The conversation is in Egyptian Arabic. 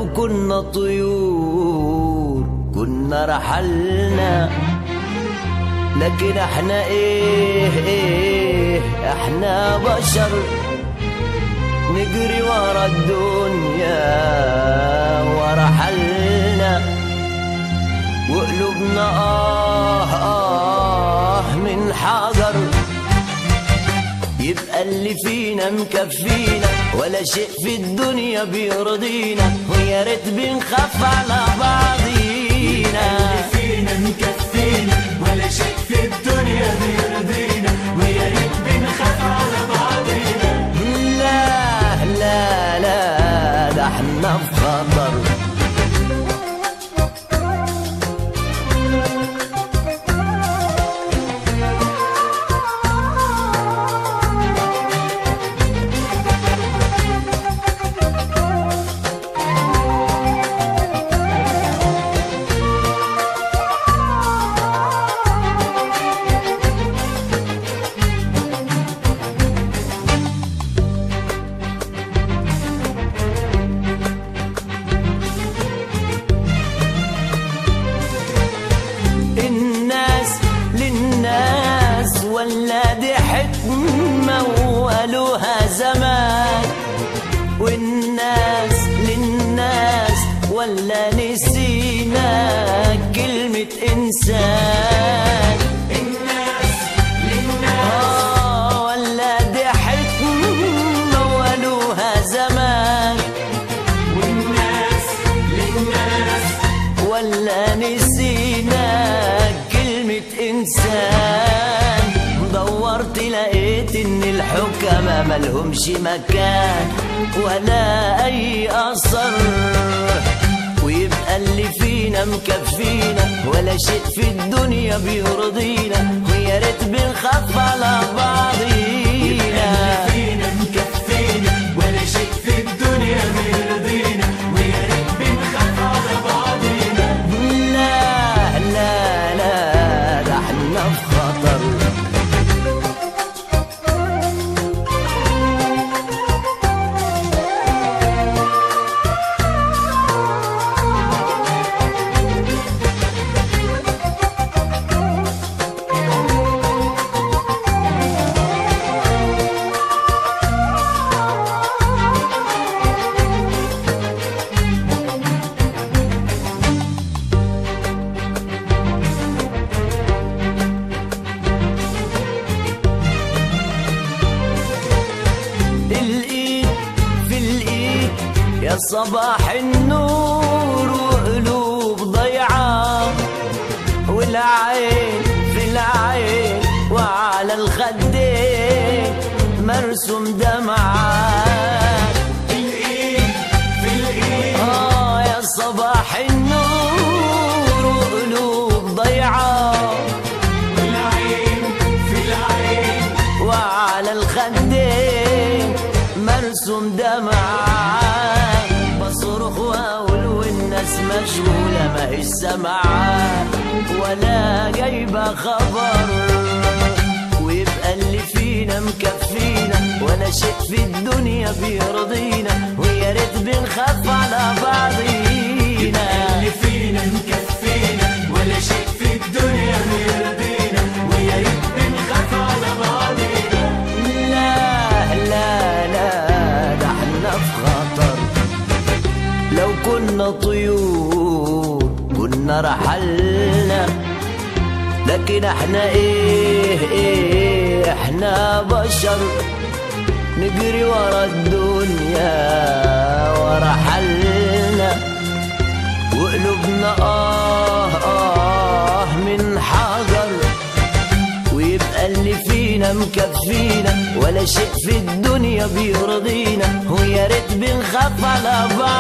كنا طيور كنا رحلنا لكن احنا ايه ايه احنا بشر نجري ورا الدنيا ورا حالنا وقلوبنا آه آه من حجر يبقى اللي فينا مكفينا ولا شيء في الدنيا بيرضينا ويا ريت بنخاف على بعضينا فينا مكفينا ولا شيء في الدنيا بيرضينا ويا ريت بنخاف على بعضينا لا لا لا ده احنا في خطر الناس للناس ولا دي حكمة وقالوها زمان والناس للناس ولا نسينا كلمة إنسان الناس للناس آه ولا دي حكمة وقالوها زمان والناس للناس ولا نسينا كلمة إنسان دورت لقيت إن الحكماء ملهمش مكان ولا أي أثر ويبقى اللي فينا مكفينا ولا شيء في الدنيا بيرضينا ويا ريت بنخاف على بعضينا فينا مكفينا ولا شيء في الدنيا بيرضينا ويا ريت بنخاف على بعضينا لا لا لا ده احنا في خطر الايد في الايد يا صباح النور وقلوب ضيعة والعين في العين وعلى الخدين مرسوم دمعات الايد في الايد اه يا صباح النور وقلوب ضيعة العين في العين وعلى الخدين مرسوم دمعة بصرخ واقول والناس مشغولة ما هي سامعة ولا جايبة خبر ويبقى اللي فينا مكفينا ولا شيء في الدنيا بيرضينا ويا ريت بنخاف على بعضينا اللي فينا مكفينا ولا شيء في الدنيا بيرضينا ويا ريت بنخاف على بعضينا لا لا لا ده احنا في خطر لو كنا طيور كنا رحلنا لكن احنا ايه ايه احنا بشر نجري ورا الدنيا ورا حالنا وقلوبنا آه آه من حجر ويبقى اللي فينا مكفينا ولا شيء في الدنيا بيرضينا ويا ريت بنخاف على بعض